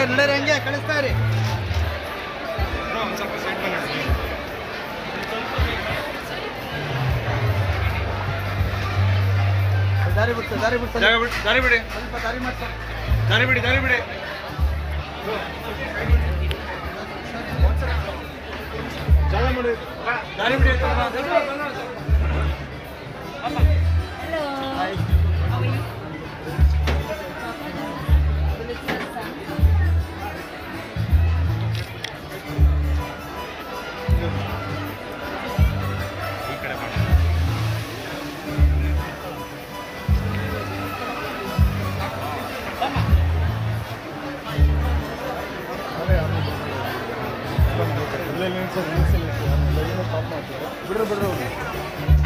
ನಡೆ ನಡೆ ಹಂಗೆ ಕಳಿಸ್ತಾ ಇರಿ ಒಂದು ಸ್ವಲ್ಪ ಸೈಡ್ ಬಂದು ದಾರಿ ಬಿಡ್ತು ದಾರಿ ಬಿಡ್ತು ಜಾಗ ಬಿಡಿ ದಾರಿ ಬಿಡಿ ಸ್ವಲ್ಪ ದಾರಿ ಮಾಡ್ತಾ ದಾರಿ ಬಿಡಿ ದಾರಿ ಬಿಡಿ ಜಾಗ ಮಾಡಿ ದಾರಿ ಬಿಡಿ Hello. Hi. How are you? Pulitzer son. ಈ ಕಡೆ ಮಾಡಿ ಬಿಡ್ರಿ ಬಿಡ್ರಿ